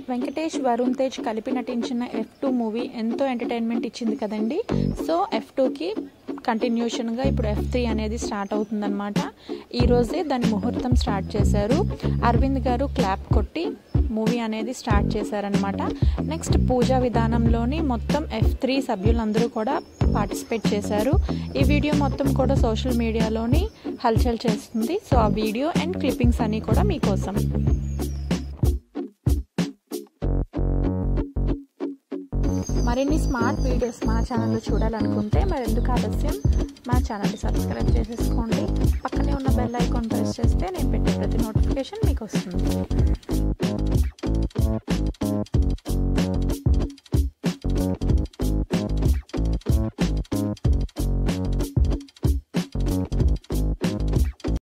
వెంకటేష్ వరుణ్ తేజ్ కలిపి నటించిన F two movie ఎంతో ఎంటర్టైన్మెంట్ ఇచ్చింది కదండి సో ఎఫ్ టూకి కంటిన్యూషన్గా ఇప్పుడు ఎఫ్ త్రీ అనేది స్టార్ట్ అవుతుందన్నమాట ఈరోజే దాని ముహూర్తం స్టార్ట్ చేశారు అరవింద్ గారు క్లాప్ కొట్టి మూవీ అనేది స్టార్ట్ చేశారనమాట నెక్స్ట్ పూజా విధానంలోని మొత్తం ఎఫ్ త్రీ సభ్యులందరూ కూడా పార్టిసిపేట్ చేశారు ఈ వీడియో మొత్తం కూడా సోషల్ మీడియాలోని హల్చల్ చేస్తుంది సో ఆ వీడియో అండ్ క్లిప్పింగ్స్ అన్నీ కూడా మీకోసం మరిన్ని స్మార్ట్ వీడియోస్ మా ఛానల్లో చూడాలనుకుంటే మరి ఎందుకు ఆలస్యం మా ఛానల్ని సబ్స్క్రైబ్ చేసేసుకోండి పక్కనే ఉన్న బెల్ ఐకాన్ ప్రెస్ చేస్తే నేను పెట్టే ప్రతి నోటిఫికేషన్ మీకు వస్తుంది